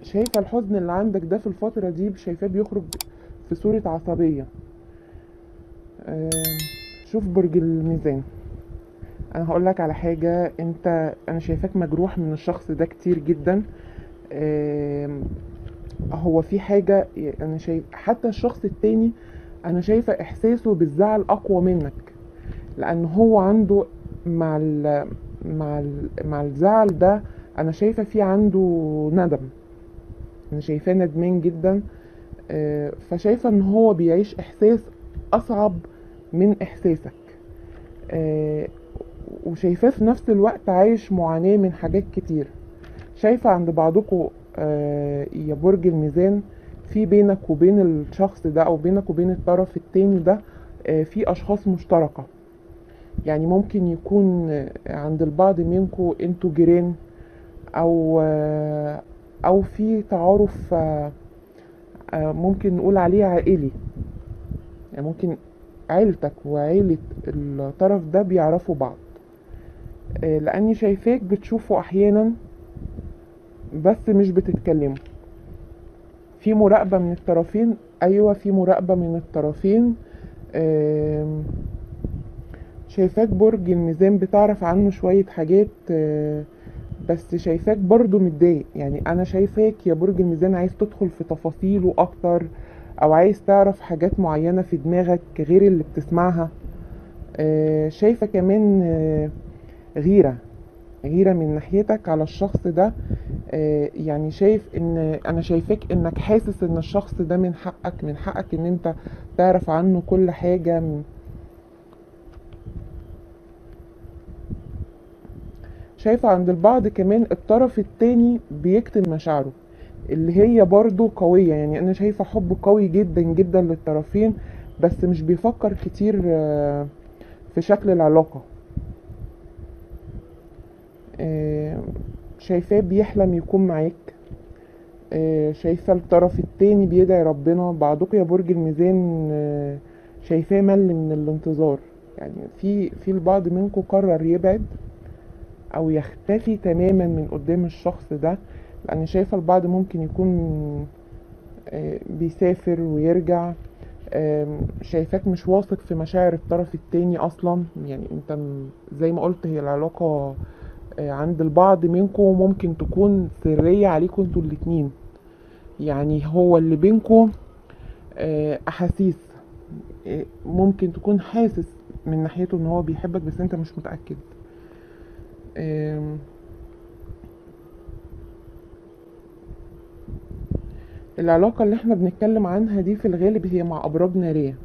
شايفة الحزن اللي عندك ده في الفترة دي شايفاه بيخرج في صورة عصبية آم، شوف برج الميزان انا هقول لك على حاجة انت انا شايفاك مجروح من الشخص ده كتير جدا آم، هو في حاجة انا شايف حتى الشخص التاني انا شايفة احساسه بالزعل اقوى منك لان هو عنده مع ال مع ال مع الزعل ده انا شايفة في عنده ندم انا شايفاه ندمان جدا آه، فشايفة ان هو بيعيش احساس اصعب من احساسك آه، وشايفاه في نفس الوقت عايش معاناة من حاجات كتير شايفة عند بعضكم آه، يا برج الميزان في بينك وبين الشخص ده او بينك وبين الطرف التاني ده آه، في اشخاص مشتركة يعني ممكن يكون آه، عند البعض منكم انتوا جيران او آه، او في تعارف آه، آه، ممكن نقول عليه عائلي يعني ممكن عيلتك وعيلة الطرف ده بيعرفوا بعض آه، لاني شايفاك بتشوفوا احيانا بس مش بتتكلموا في مراقبة من الطرفين ايوه في مراقبة من الطرفين آم، شايفاك برج الميزان بتعرف عنه شوية حاجات آه، بس شايفاك برضو متضايق يعني انا شايفاك يا برج الميزان عايز تدخل في تفاصيله اكتر او عايز تعرف حاجات معينة في دماغك غير اللي بتسمعها آه، شايفة كمان آه، غيرة غيرة من ناحيتك على الشخص ده آه، يعني شايف ان انا شايفاك انك حاسس ان الشخص ده من حقك من حقك ان انت تعرف عنه كل حاجة من شايفة عند البعض كمان الطرف التاني بيكتم مشاعره اللي هي برضو قوية يعني أنا شايفة حب قوي جدا جدا للطرفين بس مش بيفكر كتير آه، في شكل العلاقة آه، شايفاه بيحلم يكون معاك آه، شايفة الطرف التاني بيدعي ربنا بعضكم يا برج الميزان آه، شايفاه مل من الانتظار يعني في في البعض منكم قرر يبعد او يختفي تماما من قدام الشخص ده لان شايفه البعض ممكن يكون آه، بيسافر ويرجع آم، شايفاك مش واثق في مشاعر الطرف التاني اصلا يعني انت م- زي ما قلت هي العلاقه آه، عند البعض منكم ممكن تكون سريه عليكم انتوا الاتنين يعني هو اللي بينكم آه، احاسيس آه، ممكن تكون حاسس من ناحيته ان هو بيحبك بس انت مش متاكد آم، العلاقة اللي احنا بنتكلم عنها دي في الغالب هي مع أبراج نارية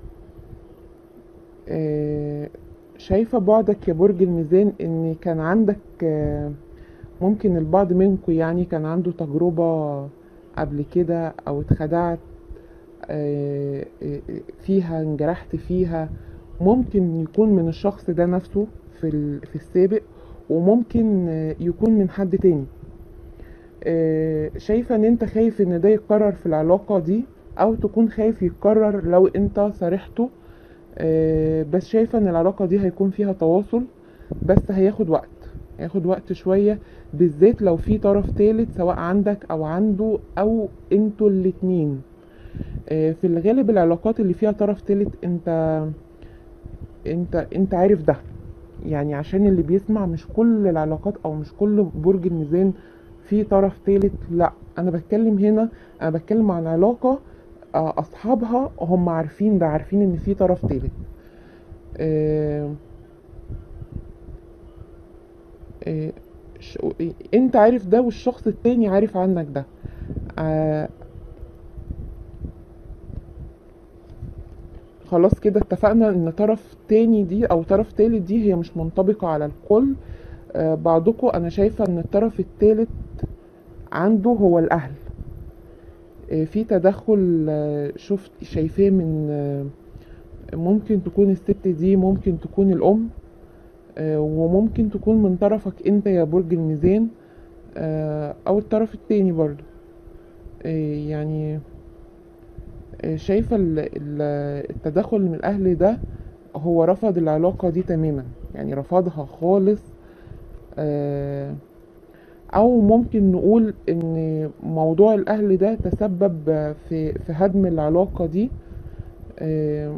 آه، شايفة بعدك يا برج الميزان ان كان عندك آه، ممكن البعض منكم يعني كان عنده تجربة قبل كده او اتخدعت آه، آه، فيها انجرحت فيها ممكن يكون من الشخص ده نفسه في ال- في السابق وممكن آه، يكون من حد تاني آه، شايفة ان انت خايف ان ده يتكرر في العلاقة دي او تكون خايف يتكرر لو انت صارحته آه، بس شايفة ان العلاقة دي هيكون فيها تواصل بس هياخد وقت هياخد وقت شوية بالذات لو في طرف تالت سواء عندك او عنده او انتوا الاتنين آه، في الغالب العلاقات اللي فيها طرف تالت انت انت انت عارف ده يعني عشان اللي بيسمع مش كل العلاقات او مش كل برج الميزان في طرف تالت لا انا بتكلم هنا انا بتكلم عن علاقة آه، اصحابها هم عارفين ده عارفين ان في طرف تالت آه، آه، ش- انت عارف ده والشخص التاني عارف عنك ده آه، خلاص كده اتفقنا ان طرف تاني دي او طرف تالت دي هي مش منطبقة على الكل آه، بعضكم انا شايفة ان الطرف التالت عنده هو الاهل آه، في تدخل آه، شفت شايفاه من آه، ممكن تكون الست دي ممكن تكون الام آه، وممكن تكون من طرفك انت يا برج الميزان آه، او الطرف التاني برضو آه، يعني آه، شايفة ال- ال- التدخل من الاهل ده هو رفض العلاقة دي تماما يعني رفضها خالص آه، او ممكن نقول ان موضوع الاهل ده تسبب في في هدم العلاقة دي آه،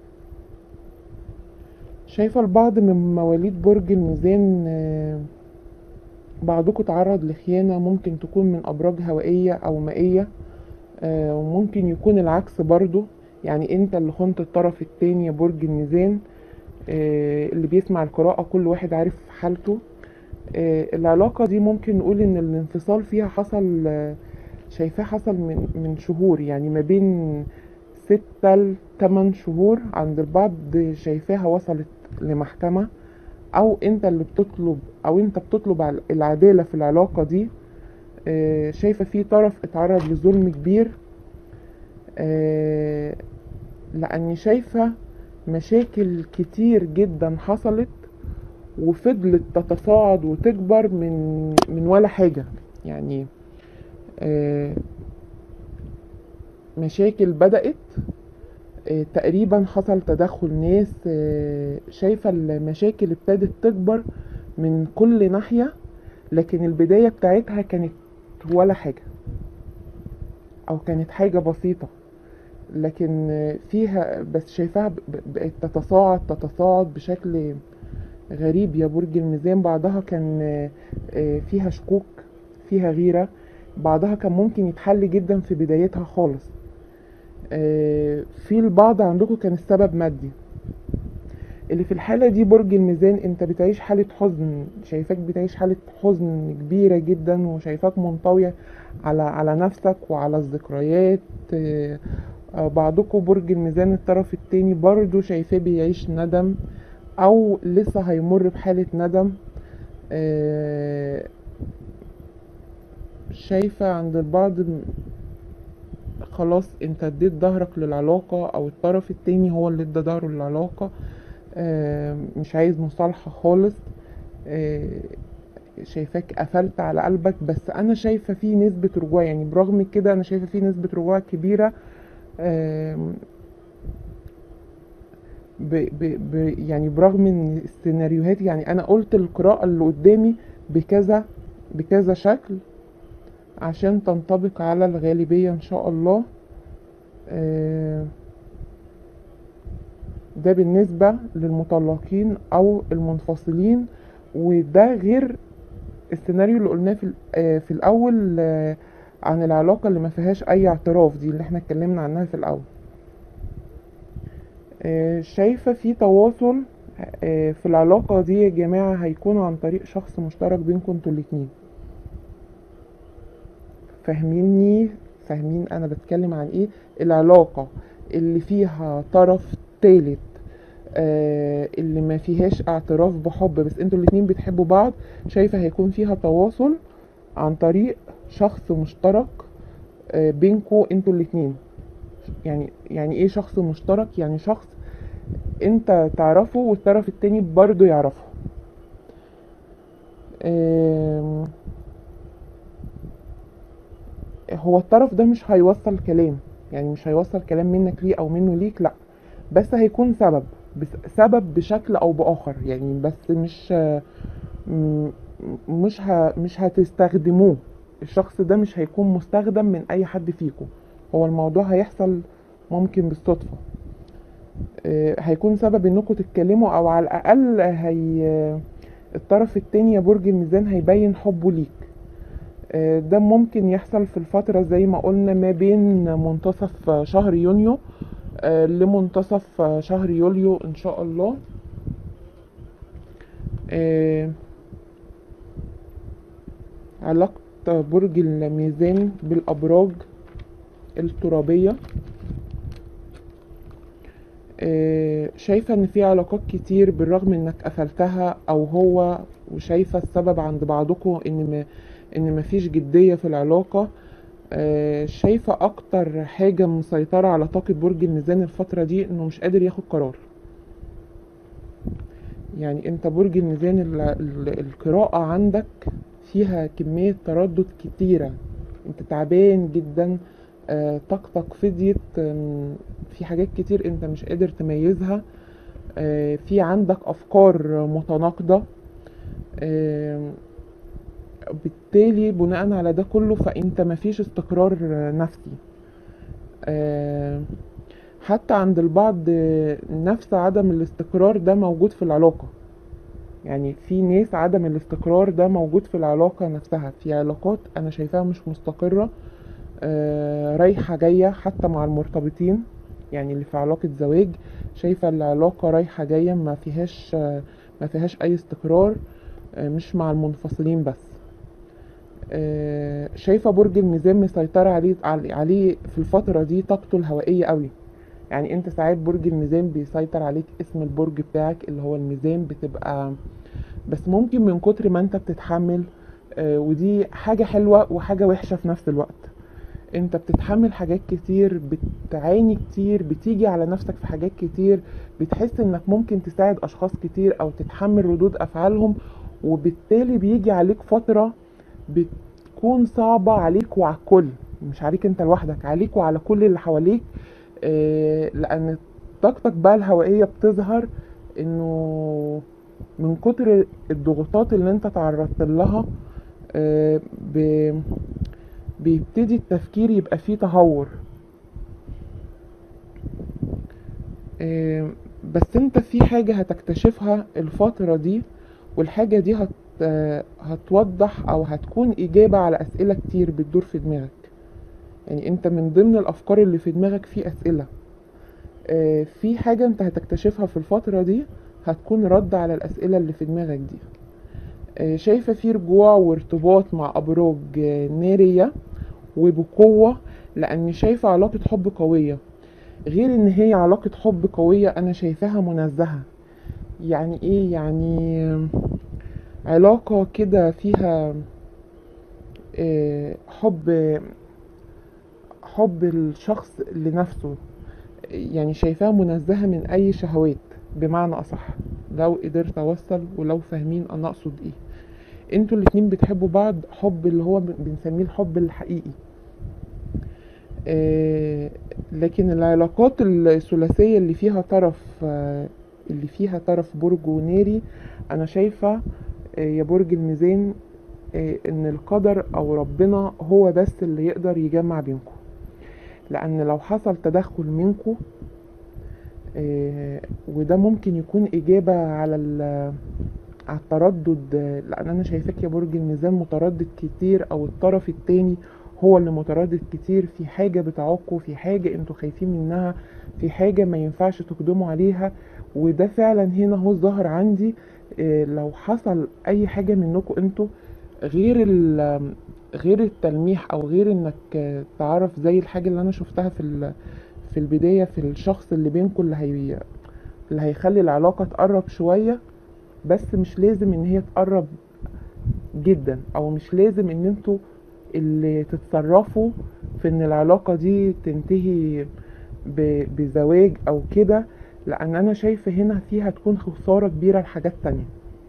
شايفة البعض من مواليد برج الميزان آه، بعضكم تعرض لخيانة ممكن تكون من أبراج هوائية أو مائية آه، وممكن يكون العكس برضو يعني انت اللي خنت الطرف التاني يا برج الميزان آه، اللي بيسمع القراءة كل واحد عارف حالته آه، العلاقة دي ممكن نقول ان الانفصال فيها حصل آه، شايفاه حصل من من شهور يعني ما بين ستة لتمن شهور عند البعض شايفاها وصلت لمحكمة او انت اللي بتطلب او انت بتطلب ع- العدالة في العلاقة دي آه، شايفة في طرف اتعرض لظلم كبير آه، لاني شايفة مشاكل كتير جدا حصلت وفضلت تتصاعد وتكبر من من ولا حاجة يعني آه، مشاكل بدأت آه، تقريبا حصل تدخل ناس آه، شايفة المشاكل ابتدت تكبر من كل ناحية لكن البداية بتاعتها كانت ولا حاجة أو كانت حاجة بسيطة لكن آه، فيها بس شايفاها ب- ب- بقت تتصاعد تتصاعد بشكل غريب يا برج الميزان بعضها كان آه، آه، فيها شكوك فيها غيرة بعضها كان ممكن يتحل جدا في بدايتها خالص آه، في البعض عندكم كان السبب مادي اللي في الحالة دي برج الميزان انت بتعيش حالة حزن شايفاك بتعيش حالة حزن كبيرة جدا وشايفاك منطوية على على نفسك وعلى الذكريات آه، آه، بعضكم برج الميزان الطرف التاني برضو شايفاه بيعيش ندم او لسه هيمر بحالة ندم آه، شايفة عند البعض م- خلاص انت اديت ظهرك للعلاقة او الطرف التاني هو اللي ادى ظهره للعلاقة آه، مش عايز مصالحة خالص آه، شايفاك قفلت على قلبك بس انا شايفة في نسبة رجوع يعني برغم كده انا شايفة في نسبة رجوع كبيرة آم، ب ب ب يعني برغم ان السيناريوهات يعني انا قلت القراءة اللي قدامي بكذا بكذا شكل عشان تنطبق على الغالبية ان شاء الله آه، ده بالنسبة للمطلقين او المنفصلين وده غير السيناريو اللي قلناه في ال- آه، في الاول آه، عن العلاقة اللي ما فيهاش اي اعتراف دي اللي احنا اتكلمنا عنها في الاول آه، شايفة في تواصل آه، في العلاقة دي يا جماعة هيكون عن طريق شخص مشترك بينكم انتوا الاتنين فاهميني فاهمين انا بتكلم عن ايه العلاقة اللي فيها طرف تالت آه، اللي ما فيهاش اعتراف بحب بس انتوا الاتنين بتحبوا بعض شايفة هيكون فيها تواصل عن طريق شخص مشترك آه، بينكوا انتوا الاتنين يعني يعني ايه شخص مشترك يعني شخص انت تعرفه والطرف التاني برضه يعرفه آم، هو الطرف ده مش هيوصل كلام يعني مش هيوصل كلام منك ليه او منه ليك لا بس هيكون سبب بس سبب بشكل او باخر يعني بس مش م- مش ه... مش هتستخدموه الشخص ده مش هيكون مستخدم من اي حد فيكم هو الموضوع هيحصل ممكن بالصدفة آه، هيكون سبب انكم تتكلموا او على الاقل هي الطرف التاني يا برج الميزان هيبين حبه ليك آه، ده ممكن يحصل في الفترة زي ما قلنا ما بين منتصف شهر يونيو آه، لمنتصف شهر يوليو ان شاء الله آه، علاقة برج الميزان بالأبراج الترابية آه، شايفة ان في علاقات كتير بالرغم انك قفلتها او هو وشايفة السبب عند بعضكم ان ما ان مفيش جدية في العلاقة آه، شايفة اكتر حاجة مسيطرة على طاقة برج الميزان الفترة دي انه مش قادر ياخد قرار يعني انت برج الميزان ال- ال- القراءة عندك فيها كمية تردد كتيرة انت تعبان جدا آه، طاقتك فضيت آم، في حاجات كتير انت مش قادر تميزها آه، في عندك افكار متناقضة آم، بالتالي بناء على ده كله فانت مفيش استقرار نفسي آه، حتى عند البعض آه، نفس عدم الاستقرار ده موجود في العلاقة يعني في ناس عدم الاستقرار ده موجود في العلاقة نفسها في علاقات أنا شايفاها مش مستقرة آه، رايحة جاية حتى مع المرتبطين يعني اللي في علاقة زواج شايفة العلاقة رايحة جاية ما فيهاش آه، ما فيهاش أي استقرار آه، مش مع المنفصلين بس آه، شايفة برج الميزان مسيطرة عليه عليه في الفترة دي طاقته الهوائية قوي يعني انت ساعات برج الميزان بيسيطر عليك اسم البرج بتاعك اللي هو الميزان بتبقى بس ممكن من كتر ما انت بتتحمل آه، ودي حاجة حلوة وحاجة وحشة في نفس الوقت انت بتتحمل حاجات كتير بتعاني كتير بتيجي على نفسك في حاجات كتير بتحس انك ممكن تساعد اشخاص كتير او تتحمل ردود افعالهم وبالتالي بيجي عليك فترة بتكون صعبة عليك وعلى الكل مش عليك انت لوحدك عليك وعلى كل اللي حواليك آه، لان طاقتك بقى الهوائية بتظهر انه من كتر الضغوطات اللي انت تعرضت لها آه، ب- بيبتدي التفكير يبقى فيه تهور آه، بس انت في حاجة هتكتشفها الفترة دي والحاجة دي هت آه، هتوضح او هتكون اجابة على اسئلة كتير بتدور في دماغك يعني انت من ضمن الافكار اللي في دماغك في اسئلة آه، في حاجة انت هتكتشفها في الفترة دي هتكون رد على الاسئلة اللي في دماغك دي آه، شايفة في رجوع وارتباط مع ابراج آه، نارية وبقوة لاني شايفة علاقة حب قوية غير ان هي علاقة حب قوية انا شايفاها منزهة يعني ايه يعني علاقة كده فيها آه، حب حب الشخص لنفسه يعني شايفاها منزهة من اي شهوات بمعنى اصح لو قدرت اوصل ولو فاهمين انا اقصد ايه انتوا الاتنين بتحبوا بعض حب اللي هو بنسميه الحب الحقيقي آه، لكن العلاقات الثلاثية اللي فيها طرف آه، اللي فيها طرف برج وناري انا شايفة آه، يا برج الميزان آه، ان القدر او ربنا هو بس اللي يقدر يجمع بينكم لان لو حصل تدخل منكم آه، وده ممكن يكون اجابة على ال- على التردد آه، لان انا شايفاك يا برج الميزان متردد كتير او الطرف التاني هو اللي متردد كتير في حاجة بتعوقه في حاجة انتوا خايفين منها في حاجة ما ينفعش تقدموا عليها وده فعلا هنا هو ظاهر عندي آه، لو حصل اي حاجة منكم انتوا غير ال- غير التلميح او غير انك آه، تعرف زي الحاجة اللي انا شفتها في ال- في البداية في الشخص اللي بينكم اللي هي اللي هيخلي العلاقة تقرب شوية بس مش لازم ان هي تقرب جدا او مش لازم ان انتوا اللي تتصرفوا في ان العلاقة دي تنتهي ب- بزواج او كده لان انا شايفة هنا فيها تكون خسارة كبيرة لحاجات تانية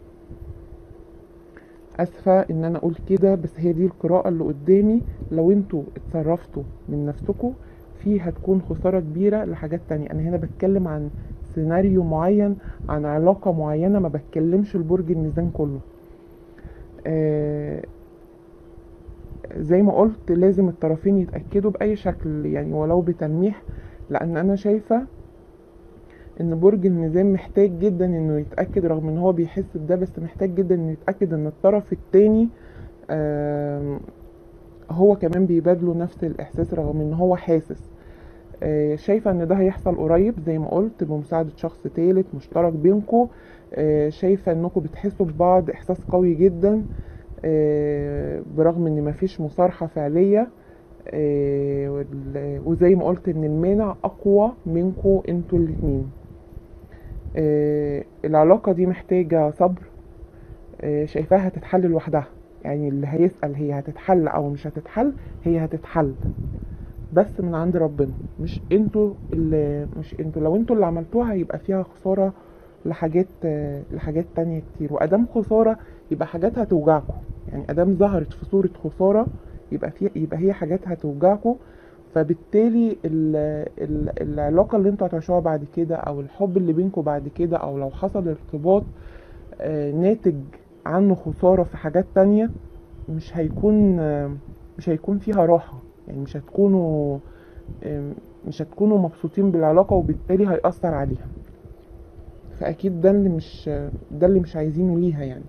اسفة ان انا اقول كده بس هي دي القراءة اللي قدامي لو انتوا اتصرفتوا من نفسكم في هتكون خسارة كبيرة لحاجات تانية انا هنا بتكلم عن سيناريو معين عن علاقة معينة ما بتكلمش البرج الميزان كله آه زي ما قلت لازم الطرفين يتأكدوا بأي شكل يعني ولو بتلميح لأن أنا شايفة إن برج الميزان محتاج جدا إنه يتأكد رغم إن هو بيحس بده بس محتاج جدا إنه يتأكد إن الطرف التاني آم، هو كمان بيبادله نفس الإحساس رغم إن هو حاسس آه، شايفة إن ده هيحصل قريب زي ما قلت بمساعدة شخص تالت مشترك بينكو آه، شايفة إنكم بتحسوا ببعض إحساس قوي جدا آه، برغم ان مفيش مصارحة فعلية آه، وال- وزي ما قلت ان المانع اقوى منكو انتوا الاتنين آه، العلاقة دي محتاجة صبر آه، شايفاها هتتحل لوحدها يعني اللي هيسأل هي هتتحل او مش هتتحل هي هتتحل بس من عند ربنا مش انتوا اللي مش انتوا لو انتوا اللي عملتوها هيبقى فيها خسارة لحاجات آه، لحاجات تانية كتير وادام خسارة يبقى حاجات هتوجعكم يعني ادام ظهرت في صورة خسارة يبقى في يبقى هي حاجات هتوجعكم فبالتالي ال ال العلاقة اللي انتوا هتعيشوها بعد كده او الحب اللي بينكم بعد كده او لو حصل ارتباط آه، ناتج عنه خسارة في حاجات تانية مش هيكون مش هيكون فيها راحة يعني مش هتكونوا مش هتكونوا مبسوطين بالعلاقة وبالتالي هيأثر عليها فأكيد ده اللي مش ده اللي مش عايزينه ليها يعني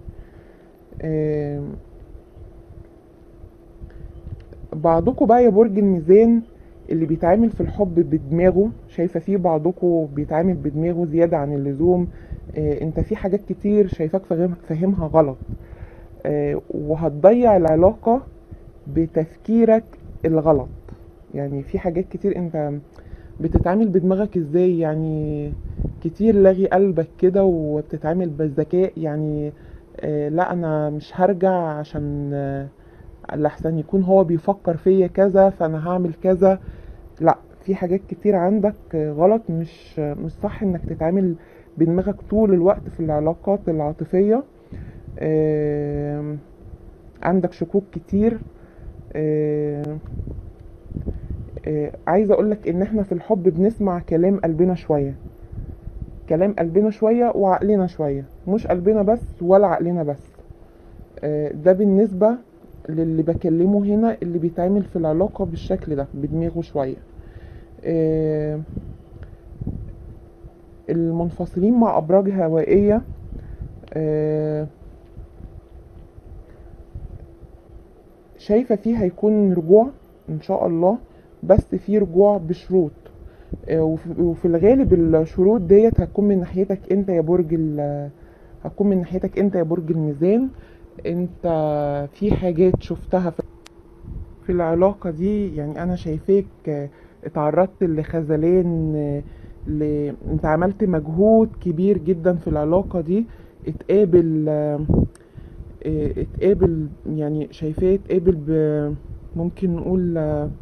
بعضكم بقى يا برج الميزان اللي بيتعامل في الحب بدماغه شايفه فيه بعضكم بيتعامل بدماغه زياده عن اللزوم آه انت في حاجات كتير شايفاك فاهم فاهمها غلط آه وهتضيع العلاقه بتفكيرك الغلط يعني في حاجات كتير انت بتتعامل بدماغك ازاي يعني كتير لاغي قلبك كده وبتتعامل بالذكاء يعني آه لا انا مش هرجع عشان آه لحسن يكون هو بيفكر فيا كذا فانا هعمل كذا لا في حاجات كتير عندك غلط مش مش صح انك تتعامل بدماغك طول الوقت في العلاقات العاطفية عندك شكوك كتير عايزة اقولك ان احنا في الحب بنسمع كلام قلبنا شوية كلام قلبنا شوية وعقلنا شوية مش قلبنا بس ولا عقلنا بس ده بالنسبة للي بكلمه هنا اللي بيتعامل في العلاقة بالشكل ده بدماغه شوية آه المنفصلين مع أبراج هوائية آه شايفة فيه هيكون رجوع إن شاء الله بس في رجوع بشروط آه وفي الغالب الشروط ديت هتكون من ناحيتك انت يا برج هتكون من ناحيتك انت يا برج الميزان انت في حاجات شفتها في العلاقة دي يعني انا شايفاك اتعرضت لخذلان ل... انت عملت مجهود كبير جدا في العلاقة دي اتقابل اتقابل يعني شايفاه اتقابل ب ممكن نقول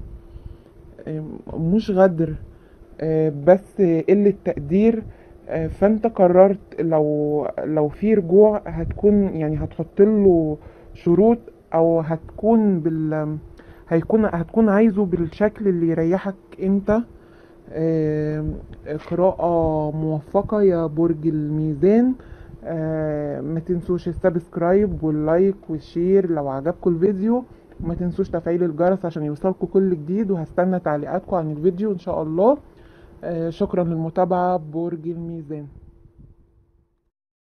مش غدر بس قلة تقدير فانت قررت لو لو في رجوع هتكون يعني هتحط له شروط او هتكون بال هيكون هتكون عايزه بالشكل اللي يريحك انت قراءة موفقة يا برج الميزان ما تنسوش السبسكرايب واللايك والشير لو عجبكم الفيديو ما تنسوش تفعيل الجرس عشان يوصلكم كل جديد وهستنى تعليقاتكم عن الفيديو ان شاء الله شكرا للمتابعة برج الميزان